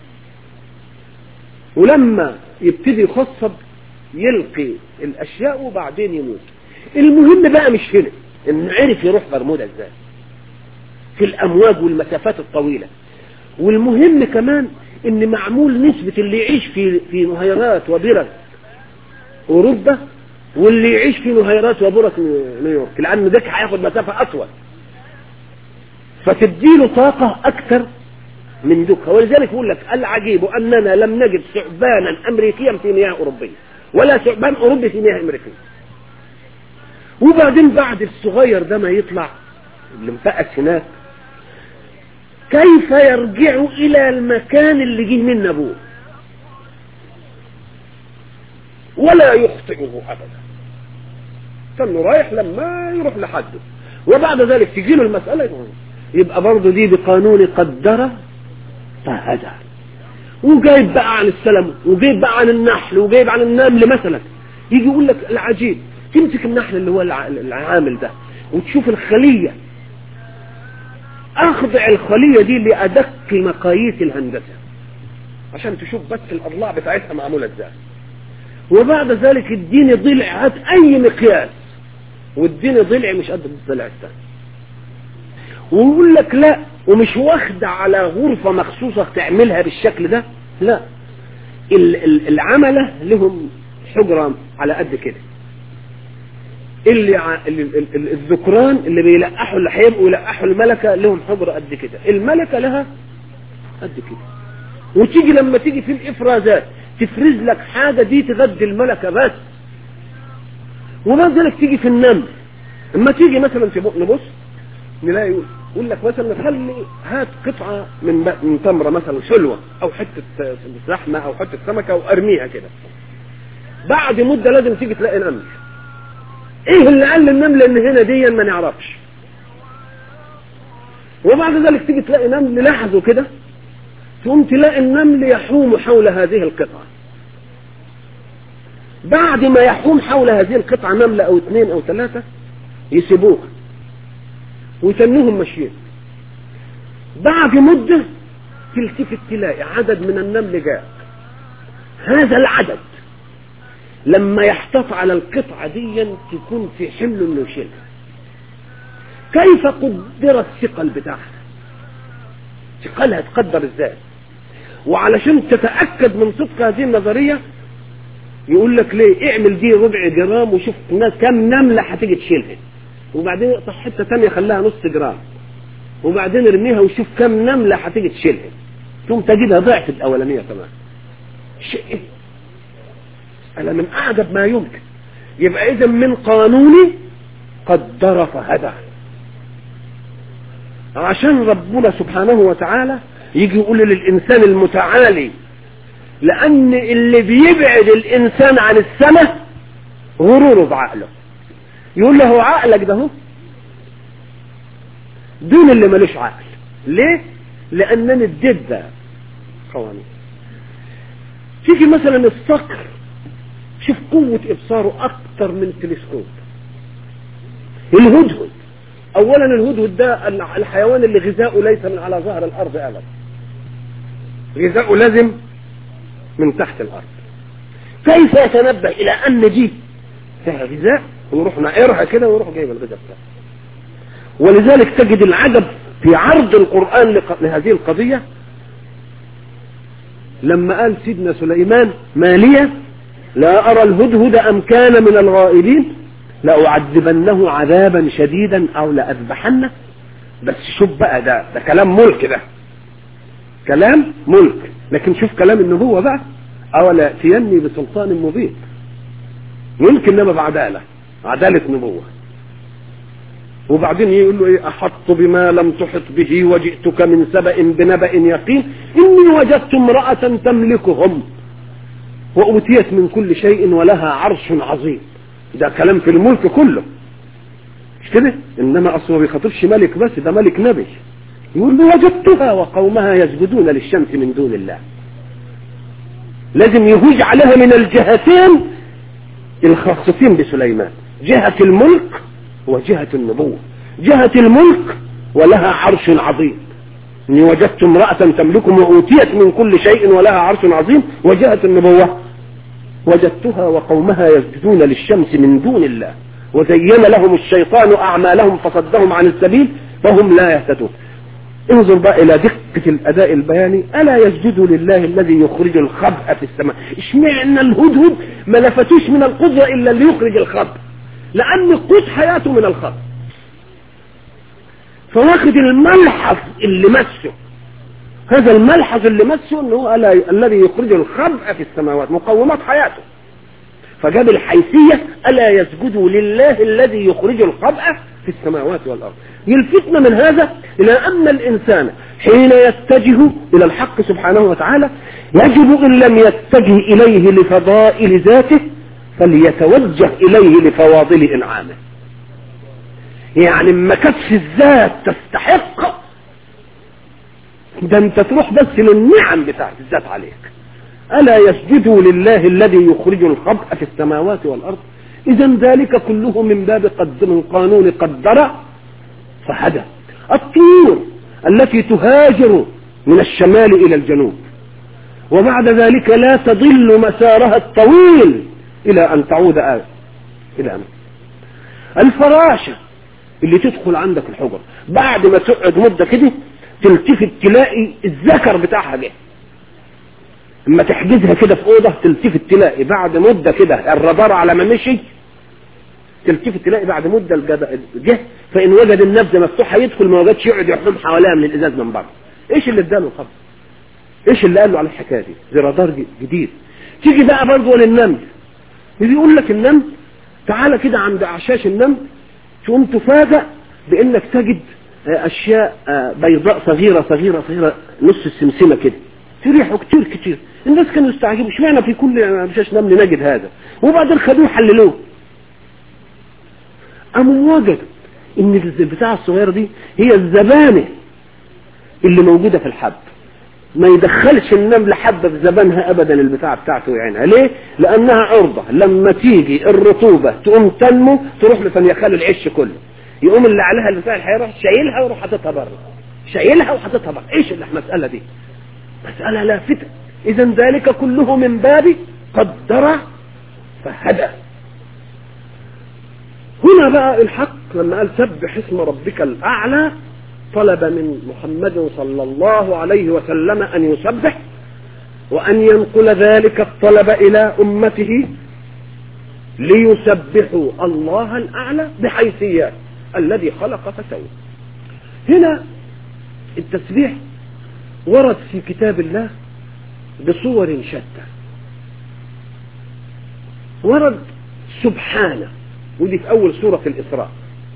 ولما يبتدي يخصب يلقي الاشياء وبعدين يموت المهم بقى مش هنا انه عرف يروح برمودا ازاي في الامواج والمسافات الطويله والمهم كمان ان معمول نسبة اللي يعيش في في نهيرات وبرك اوروبا واللي يعيش في نهيرات وبرك نيويورك لان ده هياخد مسافة اطول فتديله طاقة اكثر من ذكها ولذلك يقول لك العجيب اننا لم نجد ثعبانا امريكيا في مياه اوروبيه ولا ثعبان اوروبي في مياه امريكيه وبعدين بعد الصغير ده ما يطلع اللي مفقس هناك كيف يرجع الى المكان اللي جه من ابوه ولا يخطئه ابدا كان رايح لما يروح لحده وبعد ذلك تجي له المسألة يبقى برضه دي بقانون قدر فهدى وجايب بقى عن السلم وجايب بقى عن النحل وجايب عن النمل مثلا يجي يقول لك العجيب تمسك النحل اللي هو العامل ده وتشوف الخلية اخضع الخلية دي لادق مقاييس الهندسة عشان تشوف بس الاضلاع بتاعتها معمولة ازاي وبعد ذلك اديني ضلع هات اي مقياس واديني ضلع مش قد الضلع الثاني ويقول لك لا ومش واخدة على غرفة مخصوصة تعملها بالشكل ده لا العملة لهم حجرة على قد كده اللي ع... الذكران اللي بيلقحوا اللي هيبقوا يلقحوا الملكة لهم حجرة قد كده الملكة لها قد كده وتيجي لما تيجي في الافرازات تفرز لك حاجة دي تغذي الملكة بس وبعد ذلك تيجي في النمل اما تيجي مثلا في نبص نلاقي يقول يقول لك مثلا خلي هات قطعة من من تمرة مثلا حلوة او حتة لحمة او حتة سمكة وارميها كده بعد مدة لازم تيجي تلاقي نمل ايه اللي قال للنمل ان هنا دي ما نعرفش وبعد ذلك تيجي تلاقي نمل لحظه كده تقوم تلاقي النمل يحوم حول هذه القطعة بعد ما يحوم حول هذه القطعة نملة او اثنين او ثلاثة يسيبوها ويتنوهم ماشيين بعد مدة تلتفت تلاقي عدد من النمل جاء هذا العدد لما يحتف على القطعة دي تكون في حمل انه يشيلها كيف قدر الثقل بتاعها ثقلها تقدر ازاي وعلشان تتأكد من صدق هذه النظرية يقول لك ليه اعمل دي ربع جرام وشوف كم نملة هتيجي تشيلها وبعدين اقطع حتة تانية خليها نص جرام وبعدين ارميها وشوف كم نملة هتيجي تشيلها ثم تجدها ضعف الاولانية كمان شيء أنا من أعجب ما يمكن يبقى إذا من قانوني قدر فهدى عشان ربنا سبحانه وتعالى يجي يقول للإنسان المتعالي لأن اللي بيبعد الإنسان عن السماء غروره بعقله يقول له عقلك ده هو دون اللي ملوش عقل ليه؟ لأنني اديت ده قوانين تيجي مثلا الصقر شوف قوة إبصاره أكتر من التلسكوب الهدهد أولا الهدهد ده الحيوان اللي غذاؤه ليس من على ظهر الأرض أبدا غذاؤه لازم من تحت الأرض كيف يتنبه إلى أن دي فيها غذاء ويروح نائرها كده ويروح جايب الغذاء بتاعه ولذلك تجد العجب في عرض القرآن لهذه القضية لما قال سيدنا سليمان مالية لا أرى الهدهد أم كان من الغائبين لأعذبنه عذابا شديدا أو لأذبحنه بس شوف بقى ده ده كلام ملك ده كلام ملك لكن شوف كلام النبوة بقى أولا يأتيني بسلطان مبين ملك إنما بعدالة عدالة نبوة وبعدين يقول له ايه احط بما لم تحط به وجئتك من سبأ بنبأ يقين اني وجدت امرأة تملكهم وأوتيت من كل شيء ولها عرش عظيم ده كلام في الملك كله مش كده انما اصلا ما بيخاطبش ملك بس ده ملك نبي يقول له وجدتها وقومها يسجدون للشمس من دون الله لازم يهوج عليها من الجهتين الخاصتين بسليمان جهة الملك وجهة النبوة جهة الملك ولها عرش عظيم اني وجدت امرأة تملكهم وأوتيت من كل شيء ولها عرش عظيم وجهة النبوة وجدتها وقومها يسجدون للشمس من دون الله وزين لهم الشيطان أعمالهم فصدهم عن السبيل فهم لا يهتدون انظر بقى إلى دقة الأداء البياني ألا يسجد لله الذي يخرج الخبأ في السماء اشمعنى الهدهد ما لفتوش من القدرة إلا اللي يخرج الخبأ لأن قوت حياته من الخبأ فواخد الملحظ اللي مسه هذا الملحظ اللي مسه انه هو الذي يخرج الخبأ في السماوات مقومات حياته فجاب الحيثية ألا يسجدوا لله الذي يخرج الخبأ في السماوات والأرض يلفتنا من هذا إلى أن الإنسان حين يتجه إلى الحق سبحانه وتعالى يجب إن لم يتجه إليه لفضائل ذاته فليتوجه إليه لفواضل إنعامه يعني ما كانتش الذات تستحق ده انت تروح بس للنعم بتاعت الذات عليك ألا يسجدوا لله الذي يخرج الخبأ في السماوات والأرض إذا ذلك كله من باب قد من قانون قدر فهدى الطيور التي تهاجر من الشمال إلى الجنوب وبعد ذلك لا تضل مسارها الطويل إلى أن تعود آه إلى أن الفراشة اللي تدخل عندك الحجر بعد ما تقعد مدة كده تلتفت تلاقي الذكر بتاعها جه اما تحجزها كده في اوضه تلتفت تلاقي بعد مده كده الرادار على ما مشي تلتفت تلاقي بعد مده جه فان وجد النبذه مفتوحه يدخل ما وجدش يقعد يحوم حواليها من الازاز من بره ايش اللي اداله الخبر ايش اللي قال له على الحكايه دي دي رادار جديد تيجي بقى برضه للنمل يجي يقول لك النمل تعالى كده عند اعشاش النمل تقوم تفاجأ بانك تجد اشياء بيضاء صغيره صغيره صغيره نص السمسمه كده تريحوا كتير كتير الناس كانوا يستعجبوا اشمعنى في كل مشاش نمل نجد هذا وبعدين خدوه حللوه قاموا وجدوا ان البتاعه الصغيره دي هي الزبانه اللي موجوده في الحب ما يدخلش النمل حبه في زبانها ابدا البتاعه بتاعته ويعينها ليه لانها عرضه لما تيجي الرطوبه تقوم تنمو تروح لفنيخال العش كله يقوم اللي عليها البتاع هيروح شايلها ويروح حاططها بره شايلها وحاططها بره ايش المساله دي مساله لافته اذا ذلك كله من باب قدر فهدى هنا بقى الحق لما قال سبح اسم ربك الاعلى طلب من محمد صلى الله عليه وسلم ان يسبح وان ينقل ذلك الطلب الى امته ليسبحوا الله الاعلى بحيثيات الذي خلق فسوى هنا التسبيح ورد في كتاب الله بصور شتى ورد سبحانه ودي في أول سورة الإسراء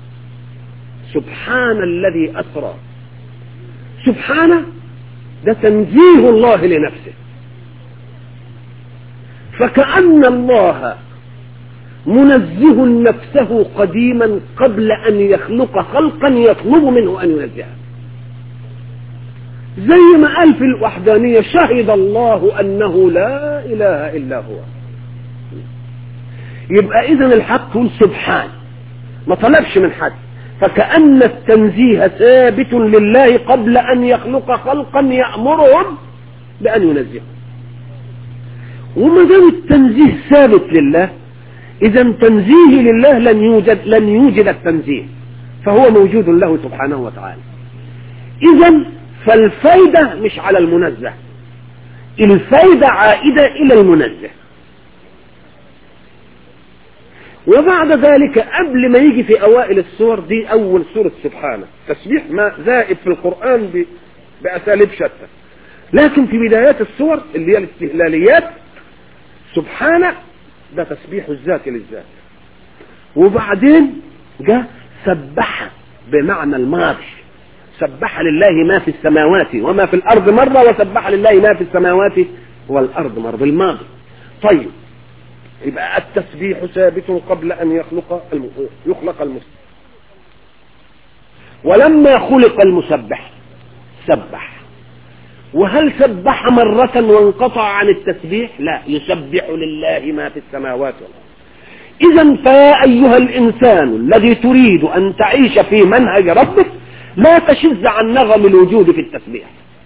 سبحان الذي أسرى سبحانه ده تنزيه الله لنفسه فكأن الله منزه نفسه قديما قبل أن يخلق خلقا يطلب منه أن ينزهه زي ما قال في الوحدانية شهد الله أنه لا إله إلا هو يبقى إذا الحق يقول سبحان ما طلبش من حد فكأن التنزيه ثابت لله قبل أن يخلق خلقا يأمرهم بأن ينزهه وما دام التنزيه ثابت لله إذا تنزيه لله لن يوجد لن يوجد التنزيه فهو موجود له سبحانه وتعالى إذا فالفايدة مش على المنزه الفايدة عائدة إلى المنزه وبعد ذلك قبل ما يجي في أوائل السور دي أول سورة سبحانه تسبيح ما زائد في القرآن بأساليب شتى لكن في بدايات السور اللي هي الاستهلاليات سبحانه ده تسبيح الذات للذات وبعدين جاء سبح بمعنى الماضي سبح لله ما في السماوات وما في الأرض مرة وسبح لله ما في السماوات والأرض مرة بالماضي طيب يبقى التسبيح ثابت قبل أن يخلق الم... يخلق المسبح ولما خلق المسبح سبح وهل سبح مرة وانقطع عن التسبيح لا يسبح لله ما في السماوات والأرض إذا فيا أيها الإنسان الذي تريد أن تعيش في منهج ربك لا تشز عن نغم الوجود في التسبيح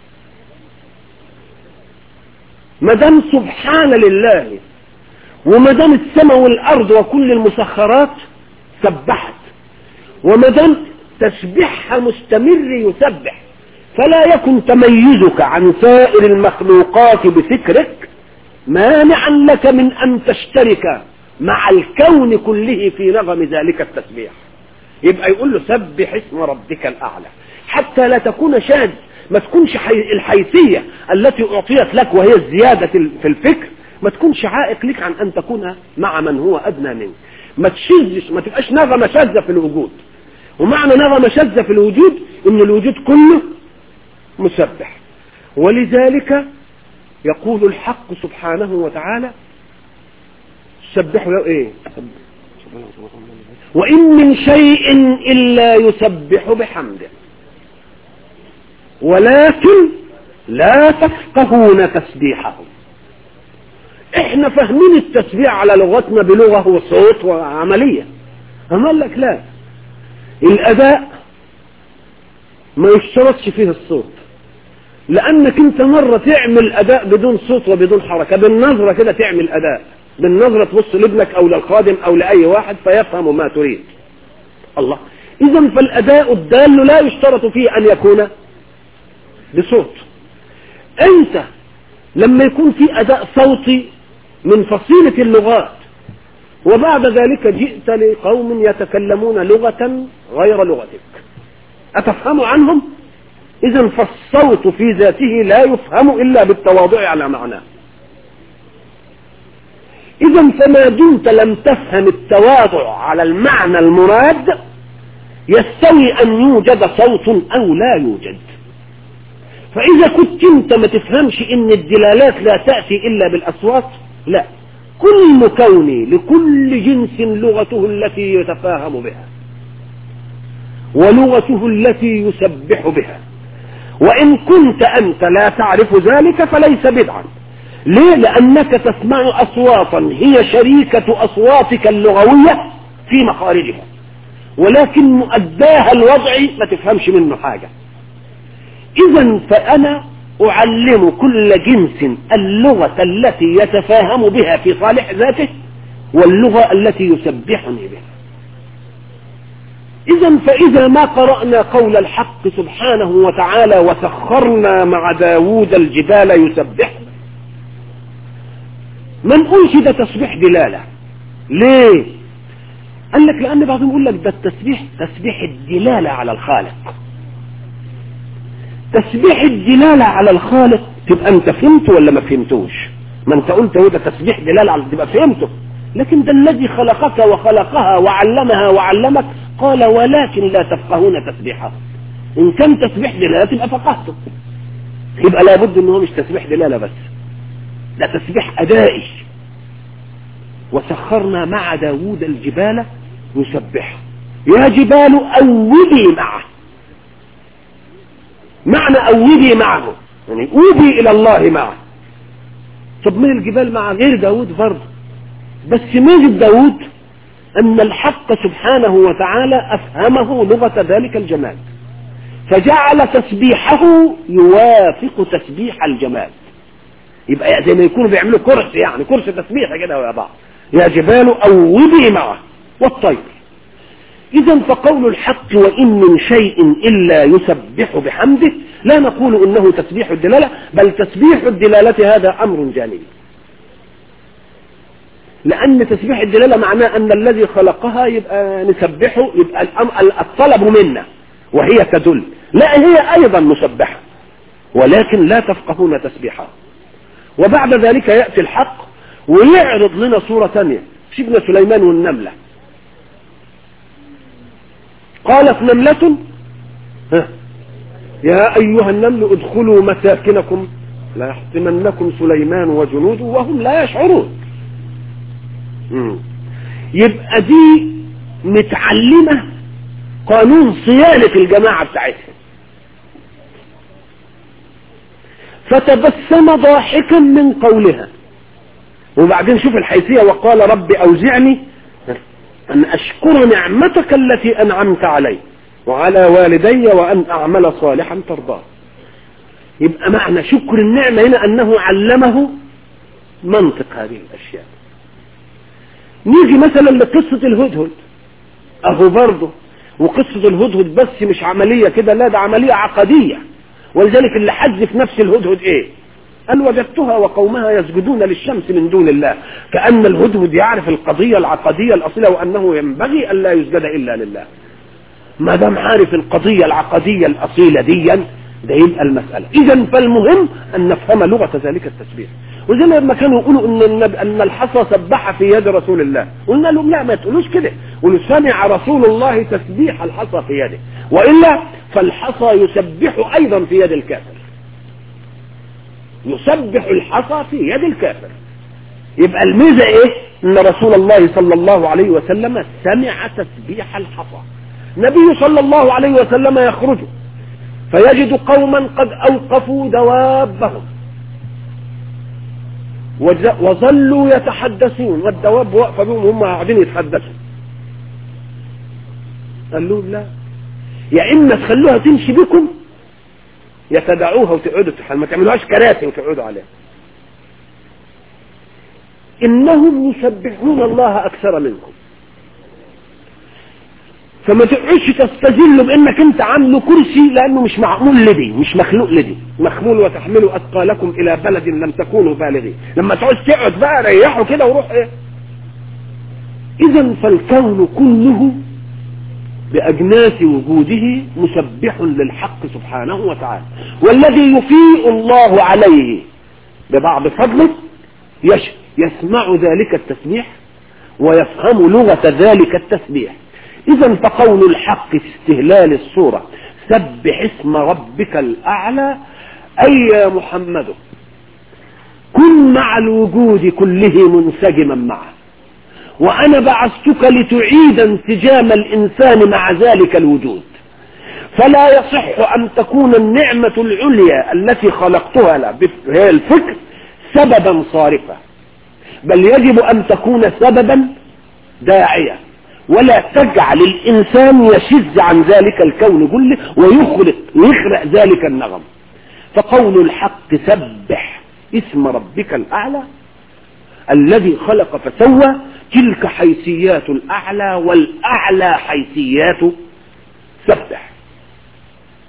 ما دام سبحان لله وما دام السماء والأرض وكل المسخرات سبحت وما دام تسبيحها مستمر يسبح فلا يكن تميزك عن سائر المخلوقات بفكرك مانعا لك من أن تشترك مع الكون كله في نغم ذلك التسبيح يبقى يقول له سبح اسم ربك الأعلى حتى لا تكون شاذ ما تكونش حي... الحيثية التي أعطيت لك وهي الزيادة في الفكر ما تكونش عائق لك عن أن تكون مع من هو أدنى منك ما تشذش ما تبقاش نغمة شاذة في الوجود ومعنى نغمة شاذة في الوجود ان الوجود كله مسبح ولذلك يقول الحق سبحانه وتعالى سبحوا له ايه وان من شيء الا يسبح بحمده ولكن لا تفقهون تسبيحهم احنا فاهمين التسبيح على لغتنا بلغة وصوت وعملية هم قال لك لا الاداء ما يشترطش فيه الصوت لانك انت مرة تعمل اداء بدون صوت وبدون حركة بالنظرة كده تعمل اداء بالنظرة تبص لابنك او للخادم او لاي واحد فيفهم ما تريد الله اذا فالاداء الدال لا يشترط فيه ان يكون بصوت انت لما يكون في اداء صوتي من فصيلة اللغات وبعد ذلك جئت لقوم يتكلمون لغة غير لغتك أتفهم عنهم إذا فالصوت في ذاته لا يفهم إلا بالتواضع على معناه إذا فما دمت لم تفهم التواضع على المعنى المراد يستوي أن يوجد صوت أو لا يوجد فإذا كنت أنت ما تفهمش إن الدلالات لا تأتي إلا بالأصوات لا كل مكون لكل جنس لغته التي يتفاهم بها ولغته التي يسبح بها وإن كنت أنت لا تعرف ذلك فليس بدعا ليه لأنك تسمع أصواتا هي شريكة أصواتك اللغوية في مخارجها ولكن مؤداها الوضعي ما تفهمش منه حاجة إذا فأنا أعلم كل جنس اللغة التي يتفاهم بها في صالح ذاته واللغة التي يسبحني بها إذا فإذا ما قرأنا قول الحق سبحانه وتعالى وسخرنا مع داوود الجبال يسبحن ما نقولش ده تسبيح دلالة ليه قال لك لأن بعضهم يقول لك ده التسبيح تسبيح الدلالة على الخالق تسبيح الدلالة على الخالق تبقى انت فهمته ولا ما فهمتوش ما انت قلت هو ده تسبيح دلالة على تبقى فهمته لكن ده الذي خلقك وخلقها وعلمها وعلمك قال ولكن لا تفقهون تسبيحه ان كان تسبيح دلالة تبقى فقهته يبقى لابد ان هو مش تسبيح دلالة بس ده تسبيح ادائي وسخرنا مع داوود الجبال يسبح يا جبال أوبي معه معنى أوبي معه يعني أوبي إلى الله معه طب من الجبال مع غير داود برضه بس ميزة داود أن الحق سبحانه وتعالى أفهمه لغة ذلك الجمال فجعل تسبيحه يوافق تسبيح الجمال يبقى زي ما يكونوا بيعملوا كرسي يعني كرسي تسبيح كده ويا بعض يا جبال أوبي معه والطير إذا فقول الحق وإن من شيء إلا يسبح بحمده لا نقول إنه تسبيح الدلالة بل تسبيح الدلالة هذا أمر جانبي لأن تسبيح الدلالة معناه أن الذي خلقها يبقى نسبحه يبقى الطلب منا وهي تدل لا هي أيضا مسبحة ولكن لا تفقهون تسبيحها وبعد ذلك يأتي الحق ويعرض لنا صورة ثانية سيدنا سليمان والنملة قالت نملة ها يا أيها النمل ادخلوا مساكنكم لا يحطمنكم سليمان وجنوده وهم لا يشعرون مم. يبقى دي متعلمة قانون صيانة الجماعة بتاعتها فتبسم ضاحكا من قولها وبعدين شوف الحيثية وقال رب أوزعني أن أشكر نعمتك التي أنعمت علي وعلى والدي وأن أعمل صالحا ترضاه يبقى معنى شكر النعمة هنا أنه علمه منطق هذه الأشياء نيجي مثلا لقصة الهدهد أهو برضه وقصة الهدهد بس مش عملية كده لا ده عملية عقدية ولذلك اللي حذف نفس الهدهد ايه قال وجدتها وقومها يسجدون للشمس من دون الله كأن الهدهد يعرف القضية العقدية الأصيلة وأنه ينبغي أن لا يسجد إلا لله ما دام عارف القضية العقدية الأصيلة ديا ده يبقى المسألة إذا فالمهم أن نفهم لغة ذلك التسبيح وزي لما كانوا يقولوا ان النب... ان الحصى سبح في يد رسول الله قلنا لهم لا ما تقولوش كده قولوا سمع رسول الله تسبيح الحصى في يده والا فالحصى يسبح ايضا في يد الكافر يسبح الحصى في يد الكافر يبقى الميزه ايه ان رسول الله صلى الله عليه وسلم سمع تسبيح الحصى النبي صلى الله عليه وسلم يخرج فيجد قوما قد اوقفوا دوابهم وظلوا يتحدثون والدواب واقفه بهم هم قاعدين يتحدثوا قال لهم لا يا اما تخلوها تمشي بكم يا تدعوها وتقعدوا تحل ما تعملوهاش كراسي وتقعدوا عليها انهم يسبحون الله اكثر منكم فما تقعدش تستذل بانك انت عامله كرسي لانه مش معمول لدي مش مخلوق لدي مخمول وتحملوا اثقالكم الى بلد لم تكونوا بالغين لما تعوز تقعد بقى ريحه كده وروح ايه اذا فالكون كله باجناس وجوده مسبح للحق سبحانه وتعالى والذي يفيء الله عليه ببعض فضله يش يسمع ذلك التسبيح ويفهم لغة ذلك التسبيح اذا فقول الحق في استهلال الصورة سبح اسم ربك الاعلى اي يا محمد كن مع الوجود كله منسجما معه وانا بعثتك لتعيد انسجام الانسان مع ذلك الوجود فلا يصح ان تكون النعمة العليا التي خلقتها له هي الفكر سببا صارفا بل يجب ان تكون سببا داعيا ولا تجعل الانسان يشذ عن ذلك الكون كله ويخرق ويخرق ذلك النغم فقول الحق سبح اسم ربك الاعلى الذي خلق فسوى تلك حيثيات الاعلى والاعلى حيثيات سبح